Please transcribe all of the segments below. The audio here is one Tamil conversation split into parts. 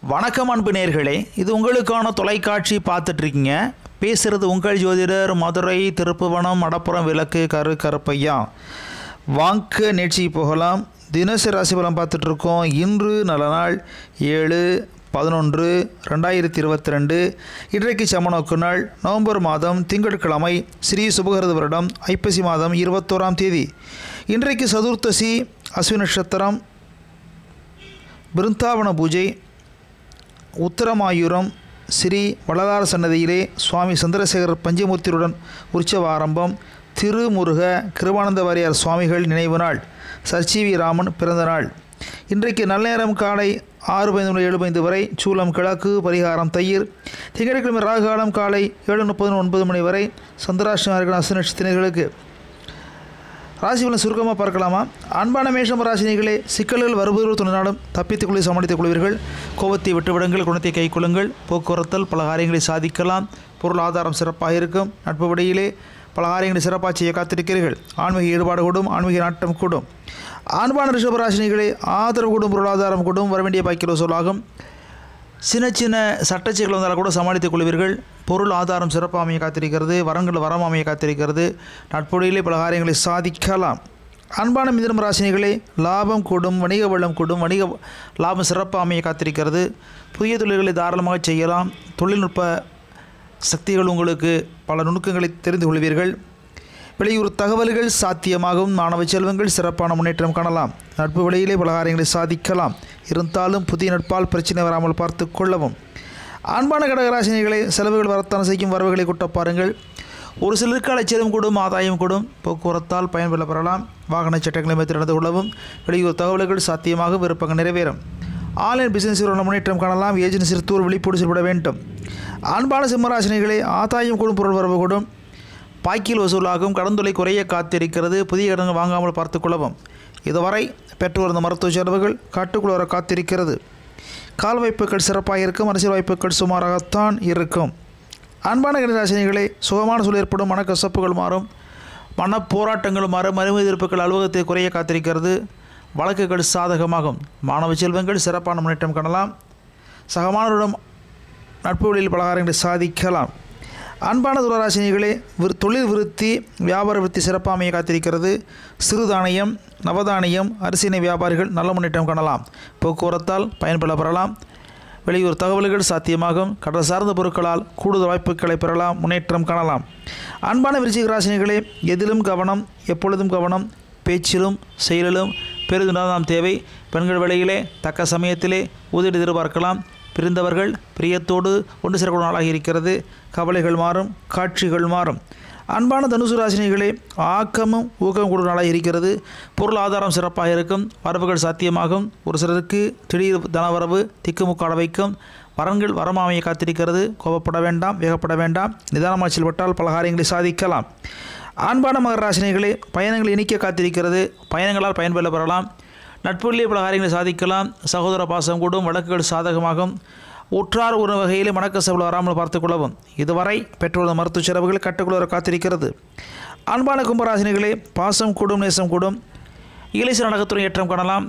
வணக்கம் அன்பு நேர்களே இது உங்களுக்கான தொலைக்காட்சி பார்த்துட்ருக்கீங்க பேசுகிறது உங்கள் ஜோதிடர் மதுரை திருப்புவனம் மடப்புறம் விளக்கு கரு கருப்பையா வாங்க நிகழ்ச்சிக்கு போகலாம் தினசரி ராசி பலன் பார்த்துட்ருக்கோம் இன்று நல்ல நாள் ஏழு பதினொன்று ரெண்டாயிரத்தி இருபத்தி ரெண்டு இன்றைக்கு சமநோக்கு நாள் நவம்பர் மாதம் திங்கட்கிழமை ஸ்ரீ சுபகிருத வருடம் ஐப்பசி மாதம் இருபத்தோராம் தேதி இன்றைக்கு சதுர்த்தசி அஸ்வினி நட்சத்திரம் பிருந்தாவன பூஜை உத்தரமாயூரம் ஸ்ரீ வளதார சன்னதியிலே சுவாமி சந்திரசேகர் பஞ்சமூர்த்தியுடன் உற்சவ ஆரம்பம் திருமுருக கிருபானந்த வாரியார் சுவாமிகள் நினைவு நாள் சர்ச்சிவி ராமன் பிறந்த நாள் இன்றைக்கு நல்ல நேரம் காலை ஆறு பதினொன்று ஏழு பதினைந்து வரை சூலம் கிழக்கு பரிகாரம் தயிர் திங்கட்கிழமை ராகுகாலம் காலை ஏழு முப்பது ஒன்பது மணி வரை சந்திராஷ்டமர்கள் அசு நட்சத்திரர்களுக்கு ராசி பலன் சுருக்கமாக பார்க்கலாமா அன்பான மேஷம் ராசினிகளே சிக்கல்கள் வருபவர்கள் துணினாலும் தப்பித்துக் கொள்ளி சமாளித்துக் கொள்வீர்கள் கோபத்தை விட்டுவிடுங்கள் குணத்தை கைக்கொள்ளுங்கள் போக்குவரத்தில் பல காரியங்களை சாதிக்கலாம் பொருளாதாரம் சிறப்பாக இருக்கும் நட்பு வழியிலே பல காரியங்களை சிறப்பாக செய்ய காத்திருக்கிறீர்கள் ஆன்மீக ஈடுபாடு கூடும் ஆன்மீக நாட்டம் கூடும் அன்பான ரிஷபராசினிகளே ஆதரவு கூடும் பொருளாதாரம் கூடும் வரவேண்டிய பாக்கிய சொல்லாகும் சின்ன சின்ன சட்டச்சிக்கல் வந்தாலும் கூட சமாளித்துக் கொள்வீர்கள் பொருள் ஆதாரம் சிறப்பாக அமைய காத்திருக்கிறது வரங்கள் வரம் அமைய காத்திருக்கிறது நட்புடையிலே பல காரியங்களை சாதிக்கலாம் அன்பான மிதனம் ராசினிகளே லாபம் கூடும் வணிக வளம் கூடும் வணிக லாபம் சிறப்பாக அமைய காத்திருக்கிறது புதிய தொழில்களை தாராளமாக செய்யலாம் தொழில்நுட்ப சக்திகள் உங்களுக்கு பல நுணுக்கங்களை தெரிந்து கொள்வீர்கள் வெளியூர் தகவல்கள் சாத்தியமாகும் மாணவ செல்வங்கள் சிறப்பான முன்னேற்றம் காணலாம் நட்பு வழியிலே பல காரியங்களை சாதிக்கலாம் இருந்தாலும் புதிய நட்பால் பிரச்சனை வராமல் பார்த்து கொள்ளவும் அன்பான கடகராசினிகளை செலவுகள் வரத்தான செய்யும் வரவுகளை கூட்ட பாருங்கள் ஒரு சிலருக்கு அலைச்சலும் கூடும் ஆதாயம் கூடும் போக்குவரத்தால் பயன்பெற பெறலாம் வாகன சட்டங்களை வைத்து நடந்து கொள்ளவும் வெளியூர் தகவல்கள் சாத்தியமாக விருப்பங்கள் நிறைவேறும் ஆன்லைன் பிசினஸ் முன்னேற்றம் காணலாம் ஏஜென்சி தூர் விழிப்போடு செயல்பட வேண்டும் அன்பான சிம்மராசினிகளே ஆதாயம் கூடும் பொருள் வரவு கூடும் பாக்கில் வசூலாகும் கடந்துளை குறைய காத்திருக்கிறது புதிய கடன்கள் வாங்காமல் பார்த்து கொள்ளவும் இதுவரை பெற்று வந்த மருத்துவ செலவுகள் காட்டுக்குள் வர காத்திருக்கிறது கால் வாய்ப்புகள் சிறப்பாக இருக்கும் அரசியல் வாய்ப்புகள் சுமாராகத்தான் இருக்கும் அன்பான கணிராசினிகளே சுகமான சூழல் ஏற்படும் மனக்கசப்புகள் மாறும் மன போராட்டங்கள் மாறும் மறுமை எதிர்ப்புகள் அலுவலகத்தை குறைய காத்திருக்கிறது வழக்குகள் சாதகமாகும் மாணவ செல்வங்கள் சிறப்பான முன்னேற்றம் காணலாம் சகமானவரிடம் நட்பு வழியில் பலகாரங்களை சாதிக்கலாம் அன்பான துளராசினிகளே விரு தொழில் விருத்தி வியாபார விருத்தி சிறப்பாக அமைய காத்திருக்கிறது சிறுதானியம் நவதானியம் அரிசினை வியாபாரிகள் நல்ல முன்னேற்றம் காணலாம் போக்குவரத்தால் பயன்பெற பெறலாம் வெளியூர் தகவல்கள் சாத்தியமாகும் கடல் சார்ந்த பொருட்களால் கூடுதல் வாய்ப்புகளை பெறலாம் முன்னேற்றம் காணலாம் அன்பான விருச்சிக ராசினிகளே எதிலும் கவனம் எப்பொழுதும் கவனம் பேச்சிலும் செயலிலும் பெரிதும் நாம் தேவை பெண்கள் வேளையிலே தக்க சமயத்திலே உதவி எதிர்பார்க்கலாம் பிரிந்தவர்கள் பிரியத்தோடு ஒன்று சேரக்கூடிய நாளாக இருக்கிறது கவலைகள் மாறும் காட்சிகள் மாறும் அன்பான தனுசு ராசினிகளே ஆக்கமும் ஊக்கம் கூடும் நாளாக இருக்கிறது பொருள் ஆதாரம் சிறப்பாக இருக்கும் வரவுகள் சாத்தியமாகும் ஒரு சிலருக்கு திடீர் தனவரவு திக்குமுக்காட வைக்கும் வரன்கள் வரமாமையை காத்திருக்கிறது கோபப்பட வேண்டாம் வேகப்பட வேண்டாம் நிதானமாக செயல்பட்டால் பல காரியங்களை சாதிக்கலாம் அன்பான மகர ராசினிகளே பயணங்கள் இனிக்க காத்திருக்கிறது பயணங்களால் பயன்பெற பெறலாம் நட்புள்ளே பல காரியங்களை சாதிக்கலாம் சகோதர பாசம் கூடும் வழக்குகள் சாதகமாகும் உற்றார் ஒரு வகையில் மனக்கசவில் வராமல் பார்த்துக்கொள்ளவும் இதுவரை பெற்றுள்ள மருத்துவ செலவுகள் கட்டுக்குள்ள காத்திருக்கிறது அன்பான கும்பராசினிகளே பாசம் கூடும் நேசம் கூடும் இளைச நடகத்துறை ஏற்றம் காணலாம்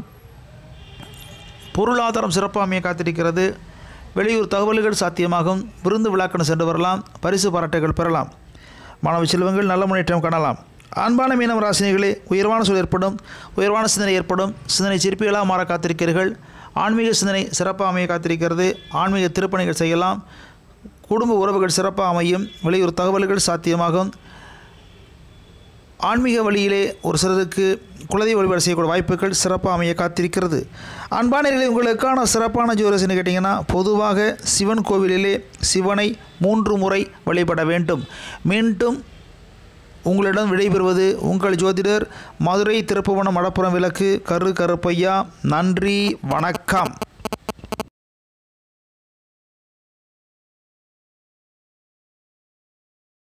பொருளாதாரம் சிறப்பாக அமைய காத்திருக்கிறது வெளியூர் தகவல்கள் சாத்தியமாகும் விருந்து விழாக்கணு சென்று வரலாம் பரிசு பாராட்டுகள் பெறலாம் மாணவ செல்வங்கள் நல்ல முன்னேற்றம் காணலாம் அன்பான மீனவ ராசினிகளே உயர்வான சூழல் ஏற்படும் உயர்வான சிந்தனை ஏற்படும் சிந்தனை சிற்பிகளாக மாற காத்திருக்கிறீர்கள் ஆன்மீக சிந்தனை சிறப்பாக அமைய காத்திருக்கிறது ஆன்மீக திருப்பணிகள் செய்யலாம் குடும்ப உறவுகள் சிறப்பாக அமையும் வெளியூர் தகவல்கள் சாத்தியமாகும் ஆன்மீக வழியிலே ஒரு சிலருக்கு குலதெய்வ வழிபாடு செய்யக்கூடிய வாய்ப்புகள் சிறப்பாக அமைய காத்திருக்கிறது அன்பானர்களே உங்களுக்கான சிறப்பான ஜோரஸ்னு கேட்டிங்கன்னா பொதுவாக சிவன் கோவிலிலே சிவனை மூன்று முறை வழிபட வேண்டும் மீண்டும் உங்களிடம் விடைபெறுவது உங்கள் ஜோதிடர் மதுரை திருப்புவனம் மடப்புறம் விளக்கு கரு கருப்பையா நன்றி வணக்கம்